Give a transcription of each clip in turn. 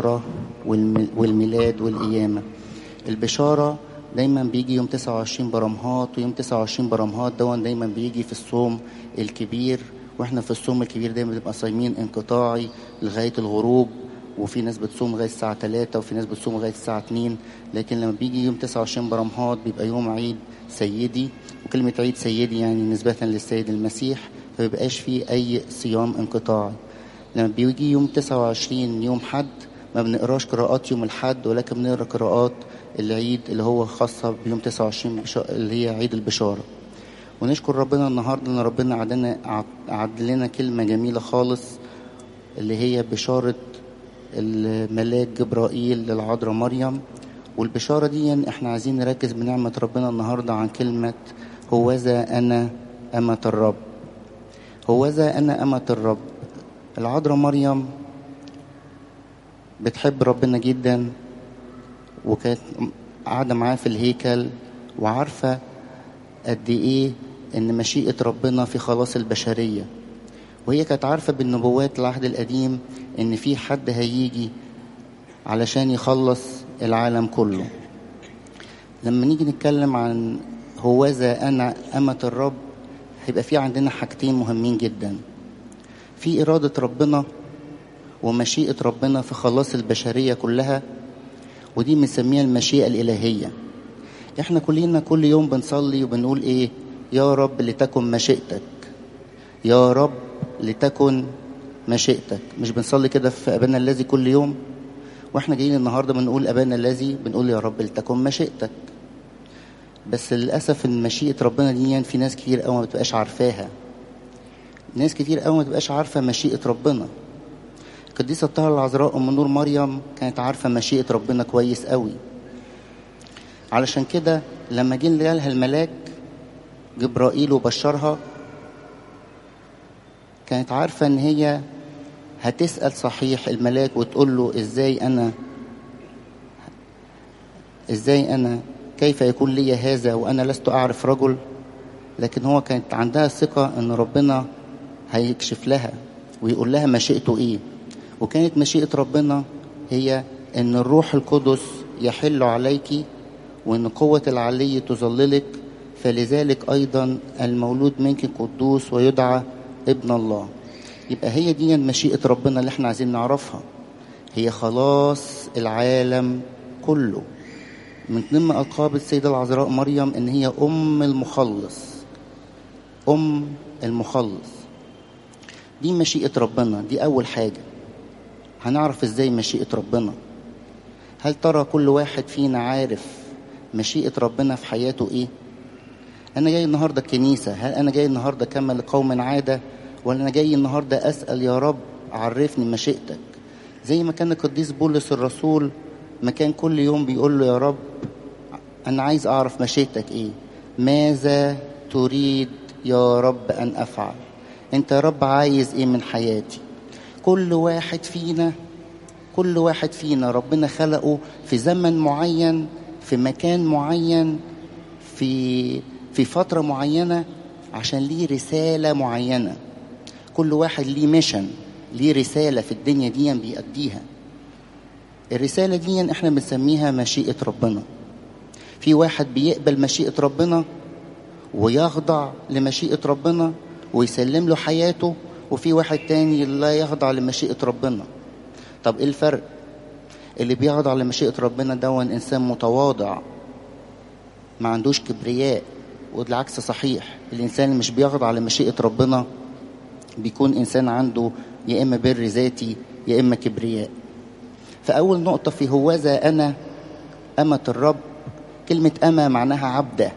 البشارة والم- والميلاد والقيامة البشارة دايما بيجي يوم 29 برمهات ويوم 29 برمهات دون دايما بيجي في الصوم الكبير واحنا في الصوم الكبير دايما بنبقى صايمين انقطاعي لغاية الغروب وفي ناس بتصوم لغاية الساعة 3 وفي ناس بتصوم لغاية الساعة 2 لكن لما بيجي يوم 29 برمهات بيبقى يوم عيد سيدي وكلمة عيد سيدي يعني نسبة للسيد المسيح فمبيبقاش فيه أي صيام انقطاعي لما بيجي يوم 29 يوم حد ما بنقراش قراءات يوم الحد ولكن بنقرا قراءات العيد اللي هو خاصة بيوم 29 بشا... اللي هي عيد البشارة ونشكر ربنا النهاردة ان ربنا عدنا عد لنا كلمة جميلة خالص اللي هي بشارة الملاك جبرائيل للعذراء مريم والبشارة دي احنا عايزين نركز بنعمة ربنا النهاردة عن كلمة هوذا أنا أمة الرب هوذا أنا أمة الرب العذراء مريم بتحب ربنا جدا وكانت قاعدة معاه في الهيكل وعارفة قد إيه إن مشيئة ربنا في خلاص البشرية وهي كانت عارفة بالنبوات العهد القديم إن في حد هيجي علشان يخلص العالم كله لما نيجي نتكلم عن هوذا أنا أمة الرب هيبقى في عندنا حاجتين مهمين جدا في إرادة ربنا ومشيئة ربنا في خلاص البشرية كلها ودي بنسميها المشيئة الإلهية احنا كلنا كل يوم بنصلي وبنقول ايه يا رب لتكن مشيئتك يا رب لتكن مشيئتك مش بنصلي كده في أبانا الذي كل يوم واحنا جايين النهاردة بنقول أبانا الذي بنقول يا رب لتكن مشيئتك بس للأسف إن مشيئة ربنا دي يعني في ناس كتير قوي ما بتبقاش عارفاها ناس كتير قوي ما تبقاش عارفة مشيئة ربنا القديسة الطاهرة العذراء أم نور مريم كانت عارفة مشيئة ربنا كويس قوي علشان كده لما جه لها الملاك جبرائيل وبشرها كانت عارفة إن هي هتسأل صحيح الملاك وتقول له إزاي أنا إزاي أنا كيف يكون لي هذا وأنا لست أعرف رجل لكن هو كانت عندها ثقة إن ربنا هيكشف لها ويقول لها مشيئته إيه وكانت مشيئة ربنا هي إن الروح القدس يحل عليك وإن قوة العلي تظللك فلذلك أيضا المولود منك قدوس ويدعى ابن الله يبقى هي دي مشيئة ربنا اللي احنا عايزين نعرفها هي خلاص العالم كله من ضمن ألقاب السيدة العذراء مريم إن هي أم المخلص أم المخلص دي مشيئة ربنا دي أول حاجة هنعرف إزاي مشيئة ربنا هل ترى كل واحد فينا عارف مشيئة ربنا في حياته إيه أنا جاي النهاردة الكنيسة هل أنا جاي النهاردة أكمل لقوم عادة ولا أنا جاي النهاردة أسأل يا رب عرفني مشيئتك زي ما كان القديس بولس الرسول ما كان كل يوم بيقول له يا رب أنا عايز أعرف مشيئتك إيه ماذا تريد يا رب أن أفعل أنت يا رب عايز إيه من حياتي كل واحد فينا كل واحد فينا ربنا خلقه في زمن معين في مكان معين في في فترة معينة عشان ليه رسالة معينة كل واحد ليه ميشن ليه رسالة في الدنيا دي بيأديها الرسالة دي احنا بنسميها مشيئة ربنا في واحد بيقبل مشيئة ربنا ويخضع لمشيئة ربنا ويسلم له حياته وفي واحد تاني لا يخضع لمشيئة ربنا طب ايه الفرق اللي بيخضع لمشيئة ربنا ده انسان متواضع ما عندوش كبرياء والعكس صحيح الانسان اللي مش بيخضع لمشيئة ربنا بيكون انسان عنده يا اما بر ذاتي يا اما كبرياء فاول نقطة في هوذا انا امة الرب كلمة أما معناها عبدة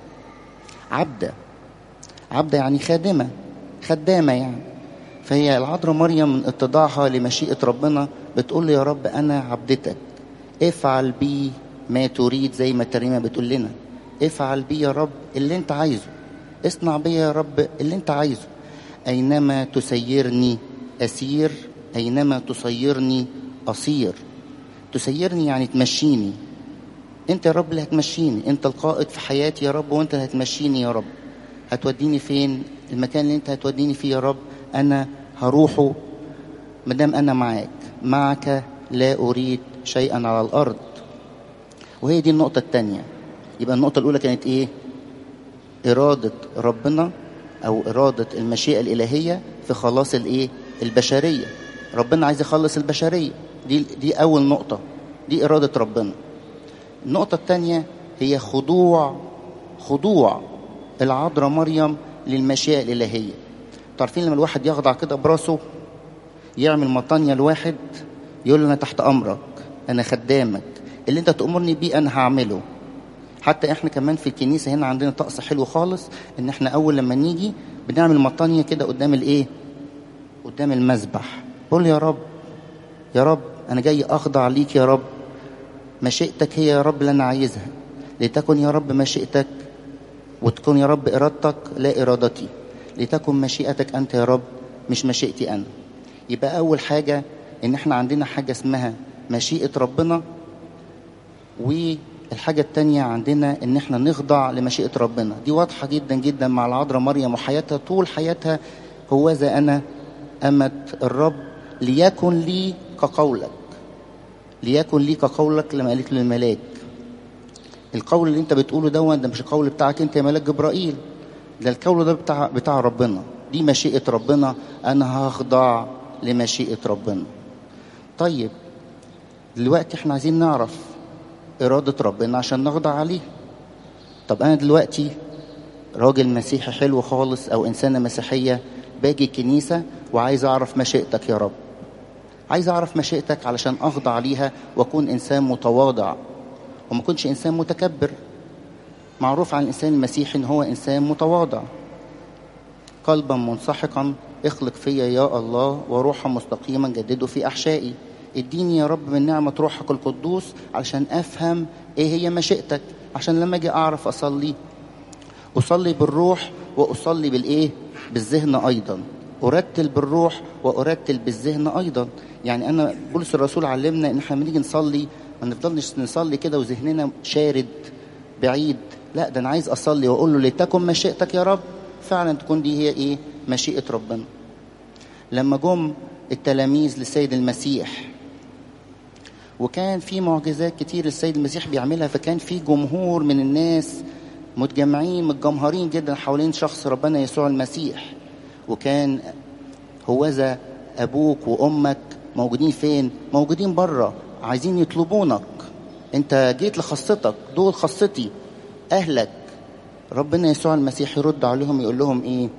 عبدة عبدة يعني خادمة خدامة يعني فهي العذراء مريم من اتضاعها لمشيئة ربنا بتقول له يا رب أنا عبدتك افعل بي ما تريد زي ما الترنيمة بتقول لنا افعل بي يا رب اللي انت عايزه اصنع بي يا رب اللي انت عايزه أينما تسيرني أسير أينما تصيرني أصير تسيرني يعني تمشيني انت يا رب اللي هتمشيني انت القائد في حياتي يا رب وانت اللي هتمشيني يا رب هتوديني فين المكان اللي انت هتوديني فيه يا رب انا هروحه مادام انا معاك معك لا أريد شيئا على الأرض وهي دي النقطة التانية يبقى النقطة الأولى كانت إيه إرادة ربنا أو إرادة المشيئة الإلهية في خلاص الإيه البشرية ربنا عايز يخلص البشرية دي دي أول نقطة دي إرادة ربنا النقطة الثانية هي خضوع خضوع العذراء مريم للمشيئة الإلهية تعرفين لما الواحد يخضع كده براسه يعمل مطانية لواحد يقول له أنا تحت أمرك أنا خدامك اللي أنت تأمرني بيه أنا هعمله حتى احنا كمان في الكنيسة هنا عندنا طقس حلو خالص ان احنا اول لما نيجي بنعمل مطانية كده قدام الايه قدام المذبح بقول يا رب يا رب انا جاي اخضع ليك يا رب مشيئتك هي يا رب اللي انا عايزها لتكن يا رب مشيئتك وتكون يا رب ارادتك لا ارادتي لتكن مشيئتك انت يا رب مش مشيئتي انا يبقى اول حاجة ان احنا عندنا حاجة اسمها مشيئة ربنا والحاجة التانية عندنا ان احنا نخضع لمشيئة ربنا دي واضحة جدا جدا مع العذراء مريم وحياتها طول حياتها هوذا انا أمت الرب ليكن لي كقولك ليكن لي كقولك لما قالت له الملاك القول اللي انت بتقوله ده ده مش القول بتاعك انت يا ملاك جبرائيل ده القول ده بتاع بتاع ربنا دي مشيئة ربنا انا هخضع لمشيئة ربنا طيب دلوقتي احنا عايزين نعرف إرادة ربنا عشان نخضع عليه طب أنا دلوقتي راجل مسيحي حلو خالص أو إنسانة مسيحية باجي الكنيسة وعايز أعرف مشيئتك يا رب عايز أعرف مشيئتك علشان أخضع ليها وأكون إنسان متواضع وما أكونش إنسان متكبر معروف عن الإنسان المسيحي إن هو إنسان متواضع قلبا منسحقا اخلق فيا يا الله وروحا مستقيما جدده في أحشائي اديني يا رب من نعمة روحك القدوس علشان أفهم إيه هي مشيئتك عشان لما أجي أعرف أصلي أصلي بالروح وأصلي بالإيه بالذهن أيضا أرتل بالروح وأرتل بالذهن أيضا يعني أنا بولس الرسول علمنا إن إحنا لما نيجي نصلي ما نفضلش نصلي كده وذهننا شارد بعيد لا ده أنا عايز أصلي وأقول له لتكن مشيئتك يا رب فعلا تكون دي هي إيه مشيئة ربنا لما جم التلاميذ للسيد المسيح وكان في معجزات كتير السيد المسيح بيعملها فكان في جمهور من الناس متجمعين متجمهرين جدا حوالين شخص ربنا يسوع المسيح وكان هوذا ابوك وامك موجودين فين موجودين بره عايزين يطلبونك انت جيت لخاصتك دول خاصتي اهلك ربنا يسوع المسيح يرد عليهم يقول لهم ايه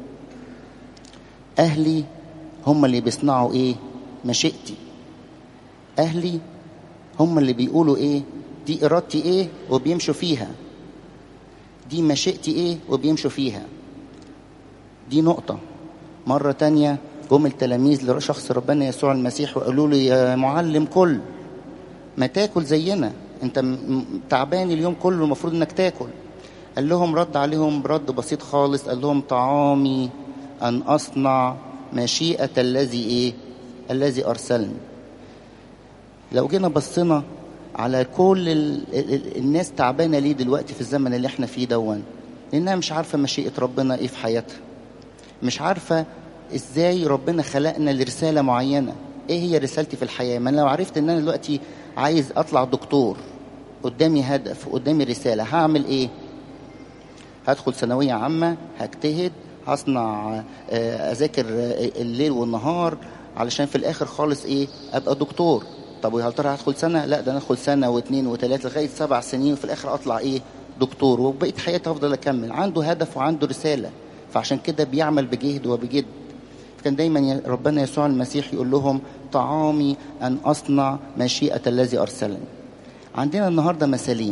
اهلي هم اللي بيصنعوا ايه مشيئتي اهلي هم اللي بيقولوا ايه دي ارادتي ايه وبيمشوا فيها دي مشيئتي ايه وبيمشوا فيها دي نقطة مرة تانية جم التلاميذ لشخص ربنا يسوع المسيح وقالوا له يا معلم كل ما تاكل زينا انت تعبان اليوم كله المفروض انك تاكل قال لهم رد عليهم برد بسيط خالص قال لهم طعامي ان اصنع مشيئة الذي ايه الذي ارسلني لو جينا بصينا على كل ال ال الناس تعبانة ليه دلوقتي في الزمن اللي احنا فيه دون لانها مش عارفة مشيئة ربنا ايه في حياتها مش عارفة ازاي ربنا خلقنا لرسالة معينة ايه هي رسالتي في الحياة ما انا لو عرفت ان انا دلوقتي عايز اطلع دكتور قدامي هدف قدامي رسالة هعمل ايه هدخل ثانوية عامة هجتهد هصنع اذاكر الليل والنهار علشان في الاخر خالص ايه ابقى دكتور طب وهل ترى هدخل سنة لا ده ندخل سنة واثنين وثلاثة لغاية سبع سنين وفي الاخر اطلع ايه دكتور وبقيت حياتي افضل اكمل عنده هدف وعنده رسالة فعشان كده بيعمل بجهد وبجد كان دايما ربنا يسوع المسيح يقول لهم طعامي ان اصنع مشيئة الذي ارسلني عندنا النهارده مثالين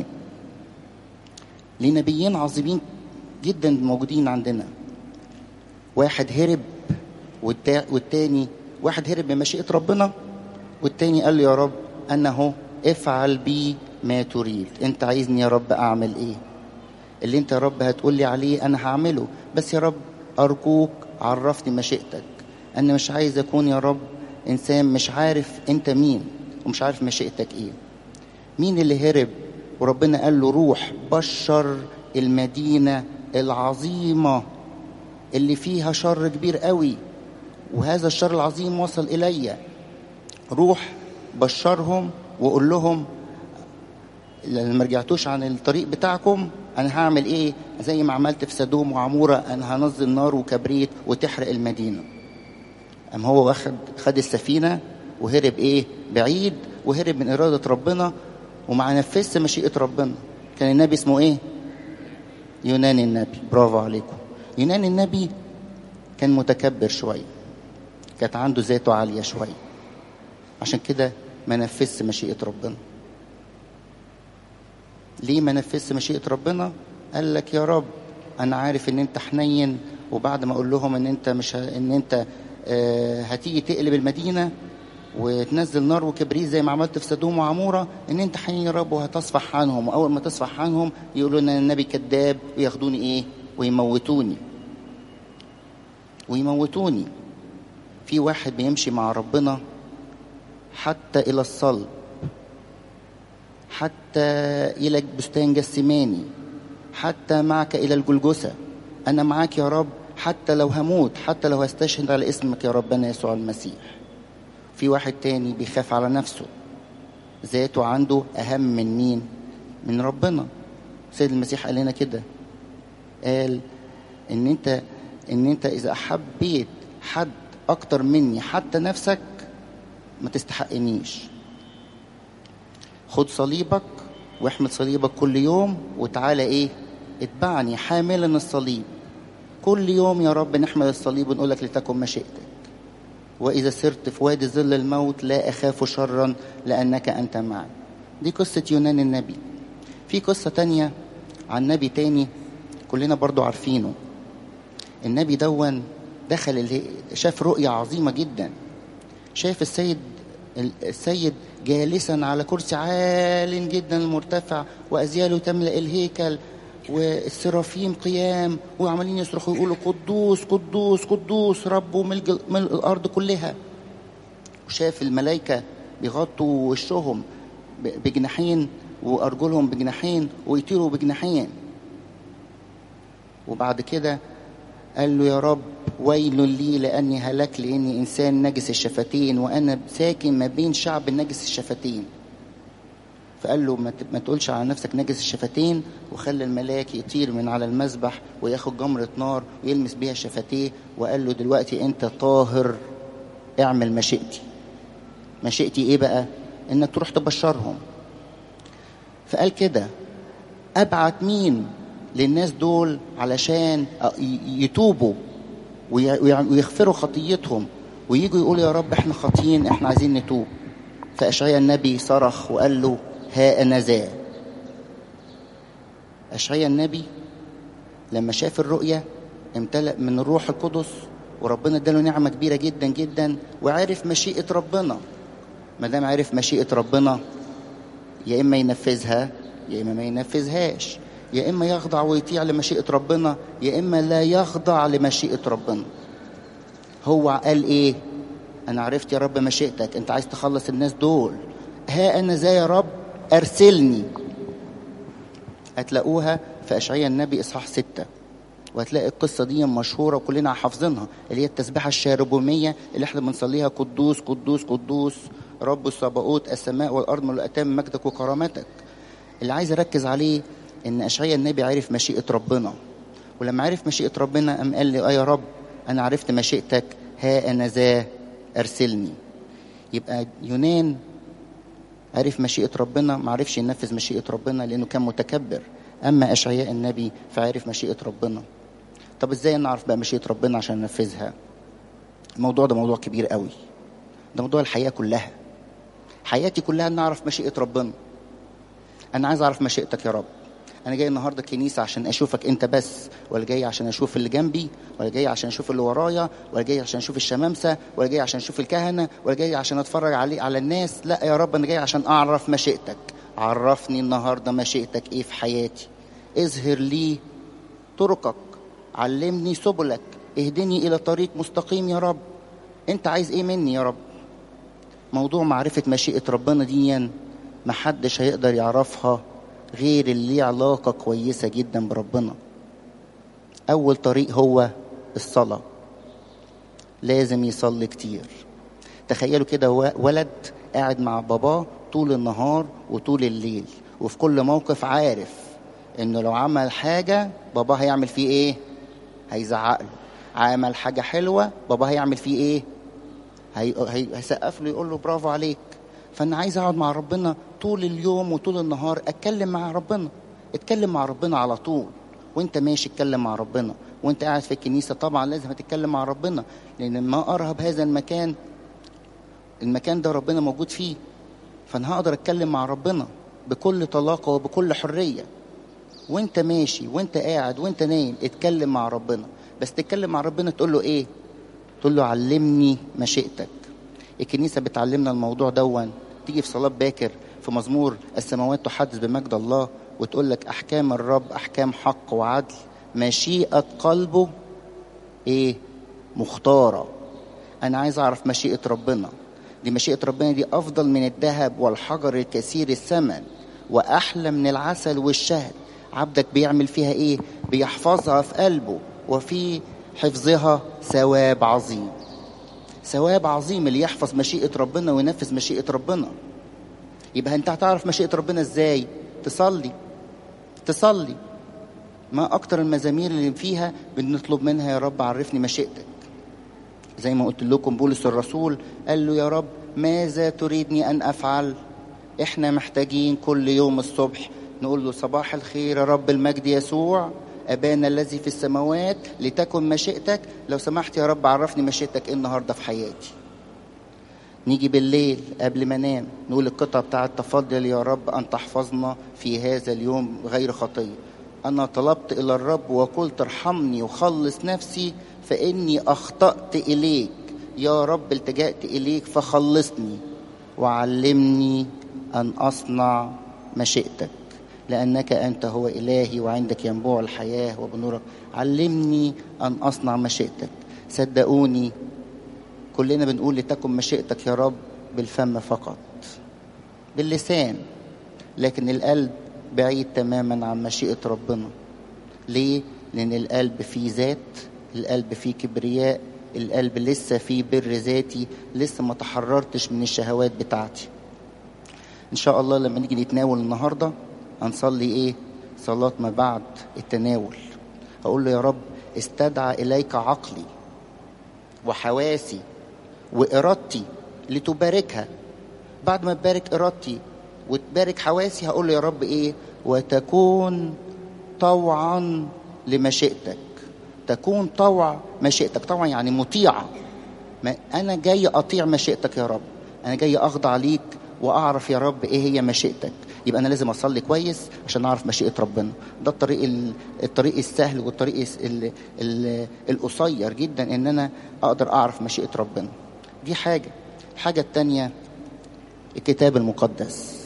لنبيين عظيمين جدا موجودين عندنا واحد هرب والتاني واحد هرب بمشيئة ربنا والتاني قال له يا رب أنه افعل بي ما تريد انت عايزني يا رب اعمل ايه اللي انت يا رب هتقول لي عليه انا هعمله بس يا رب ارجوك عرفني مشيئتك انا مش عايز اكون يا رب انسان مش عارف انت مين ومش عارف مشيئتك ايه مين اللي هرب وربنا قال له روح بشر المدينة العظيمة اللي فيها شر كبير قوي وهذا الشر العظيم وصل إلي روح بشرهم وقول لهم لما ما رجعتوش عن الطريق بتاعكم انا هعمل ايه زي ما عملت في سدوم وعموره انا هنزل نار وكبريت وتحرق المدينه ام هو واخد خد السفينه وهرب ايه بعيد وهرب من اراده ربنا وما نفذش مشيئه ربنا كان النبي اسمه ايه يونان النبي برافو عليكم يونان النبي كان متكبر شويه كانت عنده ذاته عاليه شويه عشان كده ما نفذش مشيئه ربنا ليه ما نفذش مشيئه ربنا قال لك يا رب انا عارف ان انت حنين وبعد ما اقول لهم ان انت مش ه... ان انت آه هتيجي تقلب المدينه وتنزل نار وكبريت زي ما عملت في سدوم وعموره ان انت حنين يا رب وهتصفح عنهم واول ما تصفح عنهم يقولوا ان النبي كذاب وياخدوني ايه ويموتوني ويموتوني في واحد بيمشي مع ربنا حتى الى الصلب حتى الى بستان جسماني حتى معك الى الجلجسه انا معاك يا رب حتى لو هموت حتى لو هستشهد على اسمك يا ربنا يسوع المسيح في واحد تاني بيخاف على نفسه ذاته عنده اهم من مين من ربنا سيد المسيح قال لنا كده قال ان انت ان انت اذا حبيت حد اكتر مني حتى نفسك ما تستحقنيش خد صليبك واحمل صليبك كل يوم وتعالى ايه اتبعني حاملا الصليب كل يوم يا رب نحمل الصليب ونقول لك لتكن مشيئتك واذا سرت في وادي ظل الموت لا اخاف شرا لانك انت معي دي قصه يونان النبي في قصه تانية عن نبي تاني كلنا برضو عارفينه النبي دون دخل اللي شاف رؤية عظيمة جدا شاف السيد السيد جالسا على كرسي عال جدا مرتفع وأزياله تملأ الهيكل والسرافيم قيام وعمالين يصرخوا يقولوا قدوس قدوس قدوس رب ملك ملء الأرض كلها وشاف الملائكة بيغطوا وشهم بجناحين وأرجلهم بجناحين ويطيروا بجناحين وبعد كده قال له يا رب ويل لي لأني هلك لأني إنسان نجس الشفتين وأنا ساكن ما بين شعب نجس الشفتين فقال له ما تقولش على نفسك نجس الشفتين وخلى الملاك يطير من على المذبح وياخد جمرة نار ويلمس بيها شفتيه وقال له دلوقتي أنت طاهر اعمل مشيئتي مشيئتي إيه بقى؟ إنك تروح تبشرهم فقال كده أبعت مين للناس دول علشان يتوبوا ويغفروا خطيتهم ويجوا يقولوا يا رب احنا خاطيين احنا عايزين نتوب فأشعيا النبي صرخ وقال له ها أنا ذا أشعيا النبي لما شاف الرؤية امتلأ من الروح القدس وربنا اداله نعمة كبيرة جدا جدا وعرف مشيئة ربنا ما دام عرف مشيئة ربنا يا إما ينفذها يا إما ما ينفذهاش يا إما يخضع ويطيع لمشيئة ربنا يا إما لا يخضع لمشيئة ربنا هو قال إيه أنا عرفت يا رب مشيئتك أنت عايز تخلص الناس دول ها أنا ذا يا رب أرسلني هتلاقوها في أشعياء النبي إصحاح ستة وهتلاقي القصة دي مشهورة وكلنا حافظينها اللي هي التسبيحة الشاربومية اللي احنا بنصليها قدوس قدوس قدوس رب الصباؤوت السماء والأرض ملؤتان مجدك وكرامتك اللي عايز أركز عليه ان اشعيا النبي عرف مشيئه ربنا ولما عرف مشيئه ربنا قام قال لي اه يا رب انا عرفت مشيئتك ها انا ذا ارسلني يبقى يونان عرف مشيئه ربنا ما عرفش ينفذ مشيئه ربنا لانه كان متكبر اما اشعياء النبي فعرف مشيئه ربنا طب ازاي نعرف بقى مشيئه ربنا عشان ننفذها الموضوع ده موضوع كبير قوي ده موضوع الحياه كلها حياتي كلها ان اعرف مشيئه ربنا انا عايز اعرف مشيئتك يا رب انا جاي النهارده الكنيسه عشان اشوفك انت بس ولا جاي عشان اشوف اللي جنبي ولا جاي عشان اشوف اللي ورايا ولا جاي عشان اشوف الشمامسه ولا جاي عشان اشوف الكهنه ولا جاي عشان اتفرج عليه على الناس لا يا رب انا جاي عشان اعرف مشيئتك عرفني النهارده مشيئتك ايه في حياتي اظهر لي طرقك علمني سبلك اهدني الى طريق مستقيم يا رب انت عايز ايه مني يا رب موضوع معرفه مشيئه ربنا دي محدش هيقدر يعرفها غير اللي ليه علاقة كويسة جدا بربنا أول طريق هو الصلاة لازم يصلي كتير تخيلوا كده ولد قاعد مع باباه طول النهار وطول الليل وفي كل موقف عارف انه لو عمل حاجة باباه هيعمل فيه ايه هيزعق له عمل حاجة حلوة باباه هيعمل فيه ايه هي... هي... هيسقف له يقول له برافو عليك فانا عايز اقعد مع ربنا طول اليوم وطول النهار اتكلم مع ربنا اتكلم مع ربنا على طول وانت ماشي اتكلم مع ربنا وانت قاعد في الكنيسه طبعا لازم تتكلم مع ربنا لان ما ارهب هذا المكان المكان ده ربنا موجود فيه فانا هقدر اتكلم مع ربنا بكل طلاقه وبكل حريه وانت ماشي وانت قاعد وانت نايم اتكلم مع ربنا بس تتكلم مع ربنا تقول له ايه تقول له علمني مشيئتك الكنيسه بتعلمنا الموضوع دون تيجي في صلاه باكر في مزمور السماوات تحدث بمجد الله وتقول لك احكام الرب احكام حق وعدل مشيئه قلبه ايه مختاره انا عايز اعرف مشيئه ربنا دي مشيئه ربنا دي افضل من الذهب والحجر الكثير الثمن واحلى من العسل والشهد عبدك بيعمل فيها ايه بيحفظها في قلبه وفي حفظها ثواب عظيم ثواب عظيم اللي يحفظ مشيئه ربنا وينفذ مشيئه ربنا يبقى انت هتعرف مشيئه ربنا ازاي تصلي تصلي ما اكتر المزامير اللي فيها بنطلب منها يا رب عرفني مشيئتك زي ما قلت لكم بولس الرسول قال له يا رب ماذا تريدني ان افعل احنا محتاجين كل يوم الصبح نقول له صباح الخير يا رب المجد يسوع ابانا الذي في السماوات لتكن مشيئتك لو سمحت يا رب عرفني مشيئتك ايه النهارده في حياتي نيجي بالليل قبل ما انام نقول القطعه بتاعه تفضل يا رب ان تحفظنا في هذا اليوم غير خطيه انا طلبت الى الرب وقلت ارحمني وخلص نفسي فاني اخطات اليك يا رب التجات اليك فخلصني وعلمني ان اصنع مشيئتك لانك انت هو الهي وعندك ينبوع الحياه وبنورك علمني ان اصنع مشيئتك صدقوني كلنا بنقول لتكن مشيئتك يا رب بالفم فقط باللسان لكن القلب بعيد تماما عن مشيئة ربنا ليه؟ لأن القلب فيه ذات القلب فيه كبرياء القلب لسه فيه بر ذاتي لسه ما تحررتش من الشهوات بتاعتي إن شاء الله لما نيجي نتناول النهاردة هنصلي إيه؟ صلاة ما بعد التناول هقول له يا رب استدعى إليك عقلي وحواسي وإرادتي لتباركها بعد ما تبارك إرادتي وتبارك حواسي هقول له يا رب إيه وتكون طوعا لمشيئتك تكون طوع مشيئتك طوعا يعني مطيعة ما أنا جاي أطيع مشيئتك يا رب أنا جاي أخضع ليك وأعرف يا رب إيه هي مشيئتك يبقى أنا لازم أصلي كويس عشان أعرف مشيئة ربنا ده الطريق الطريق السهل والطريق ال ال القصير جدا إن أنا أقدر أعرف مشيئة ربنا دي حاجة الحاجة التانية الكتاب المقدس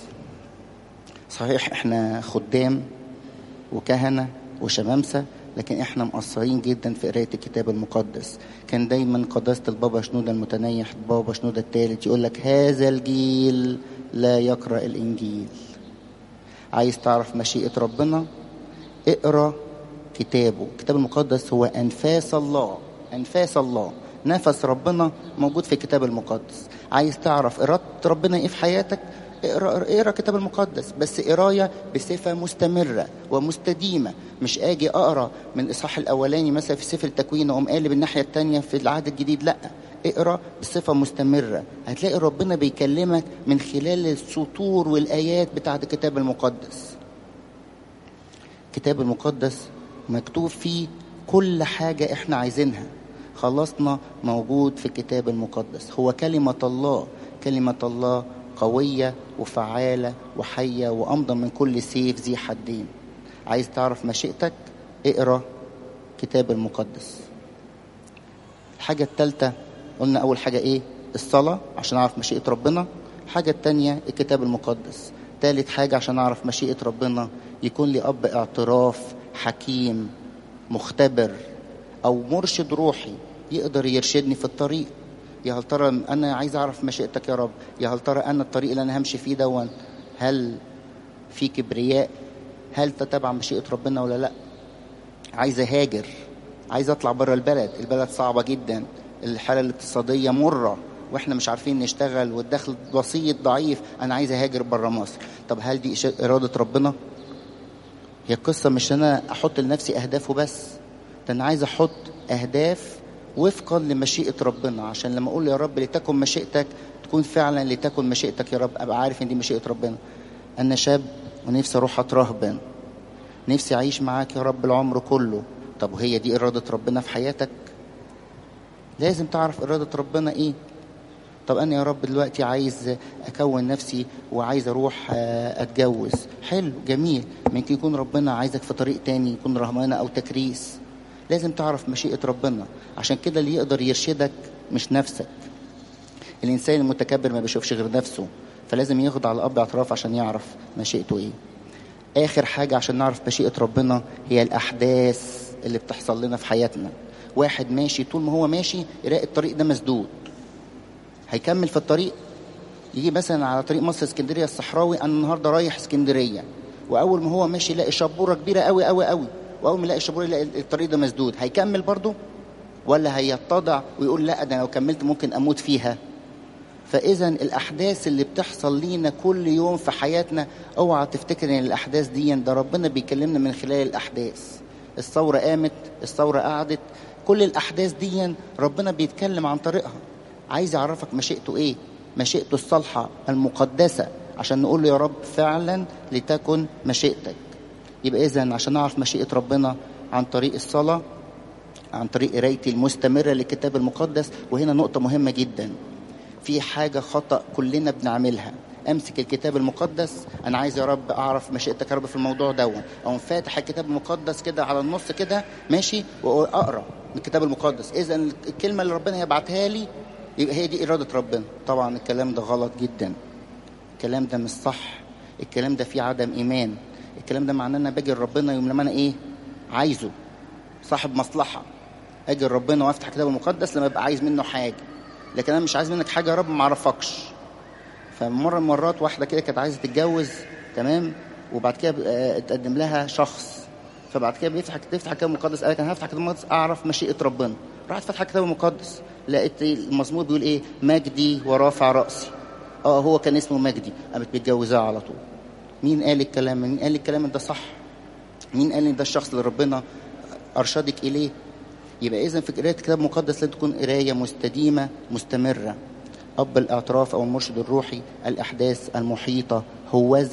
صحيح احنا خدام وكهنة وشمامسة لكن احنا مقصرين جدا في قراية الكتاب المقدس كان دايما قداسة البابا شنودة المتنيح بابا شنودة الثالث يقول لك هذا الجيل لا يقرأ الإنجيل عايز تعرف مشيئة ربنا اقرأ كتابه الكتاب المقدس هو أنفاس الله أنفاس الله نفس ربنا موجود في الكتاب المقدس عايز تعرف إرادة ربنا إيه في حياتك اقرا اقرا الكتاب المقدس بس قرايه بصفه مستمره ومستديمه مش اجي اقرا من الاصحاح الاولاني مثلا في سفر التكوين واقوم قالب الناحيه الثانيه في العهد الجديد لا اقرا بصفه مستمره هتلاقي ربنا بيكلمك من خلال السطور والايات بتاعه الكتاب المقدس الكتاب المقدس مكتوب فيه كل حاجه احنا عايزينها خلصنا موجود في الكتاب المقدس هو كلمه الله كلمه الله قوية وفعالة وحية وأمضى من كل سيف ذي حدين عايز تعرف مشيئتك اقرا كتاب المقدس الحاجة الثالثة قلنا أول حاجة إيه الصلاة عشان أعرف مشيئة ربنا الحاجة التانية الكتاب المقدس ثالث حاجة عشان أعرف مشيئة ربنا يكون لي أب اعتراف حكيم مختبر أو مرشد روحي يقدر يرشدني في الطريق يا هل ترى انا عايز اعرف مشيئتك يا رب يا هل ترى انا الطريق اللي انا همشي فيه دون هل في كبرياء هل تتبع مشيئه ربنا ولا لا عايز اهاجر عايز اطلع بره البلد البلد صعبه جدا الحاله الاقتصاديه مره واحنا مش عارفين نشتغل والدخل بسيط ضعيف انا عايز اهاجر بره مصر طب هل دي إش- اراده ربنا هي القصه مش انا احط لنفسي اهداف وبس ده انا عايز احط اهداف وفقا لمشيئه ربنا عشان لما اقول يا رب لتكن مشيئتك تكون فعلا لتكن مشيئتك يا رب ابقى عارف ان دي مشيئه ربنا انا شاب ونفسي اروح اترهبن نفسي اعيش معاك يا رب العمر كله طب وهي دي اراده ربنا في حياتك لازم تعرف اراده ربنا ايه طب انا يا رب دلوقتي عايز اكون نفسي وعايز اروح آه، اتجوز حلو جميل ممكن يكون ربنا عايزك في طريق تاني يكون رهبنه او تكريس لازم تعرف مشيئه ربنا عشان كده اللي يقدر يرشدك مش نفسك الانسان المتكبر ما بيشوفش غير نفسه فلازم يخضع لاب اعتراف عشان يعرف مشيئته ايه اخر حاجه عشان نعرف مشيئه ربنا هي الاحداث اللي بتحصل لنا في حياتنا واحد ماشي طول ما هو ماشي يلاقي الطريق ده مسدود هيكمل في الطريق يجي مثلا على طريق مصر اسكندريه الصحراوي انا النهارده رايح اسكندريه واول ما هو ماشي يلاقي شبوره كبيره قوي قوي قوي واول ما يلاقي الشبوره يلاقي الطريق ده مسدود هيكمل برضه ولا هيتضع ويقول لا ده أنا لو كملت ممكن اموت فيها فاذا الاحداث اللي بتحصل لينا كل يوم في حياتنا اوعى تفتكر ان الاحداث دي ده ربنا بيكلمنا من خلال الاحداث الثوره قامت الثوره قعدت كل الاحداث دي ربنا بيتكلم عن طريقها عايز يعرفك مشيئته ايه مشيئته الصالحه المقدسه عشان نقول له يا رب فعلا لتكن مشيئتك يبقى اذا عشان نعرف مشيئه ربنا عن طريق الصلاه عن طريق قرايتي المستمره للكتاب المقدس وهنا نقطه مهمه جدا في حاجة خطأ كلنا بنعملها امسك الكتاب المقدس انا عايز يا رب اعرف مشيئتك يا رب في الموضوع دون او فاتح الكتاب المقدس كده على النص كده ماشي واقرا من الكتاب المقدس اذا الكلمه اللي ربنا يبعتها لي يبقى هي دي اراده ربنا طبعا الكلام ده غلط جدا الكلام ده مش صح الكلام ده فيه عدم ايمان الكلام ده معناه ان انا باجي لربنا يوم لما انا ايه عايزه صاحب مصلحه اجي لربنا وافتح الكتاب المقدس لما ابقى عايز منه حاجه لكن انا مش عايز منك حاجه يا رب ما اعرفكش فمره من المرات واحده كده كانت عايزه تتجوز تمام وبعد كده آه، اتقدم لها شخص فبعد كده بيفتح تفتح الكتاب المقدس قالت انا هفتح الكتاب المقدس اعرف مشيئه ربنا راحت فاتحه الكتاب المقدس لقيت المزمور بيقول ايه مجدي ورافع راسي اه هو كان اسمه مجدي قامت متجوزاه على طول مين قال الكلام مين قال الكلام ده صح مين قال ان ده الشخص اللي ربنا ارشدك اليه يبقى اذا في قرايه الكتاب المقدس لازم تكون قرايه مستديمه مستمره اب الاعتراف او المرشد الروحي الاحداث المحيطه هو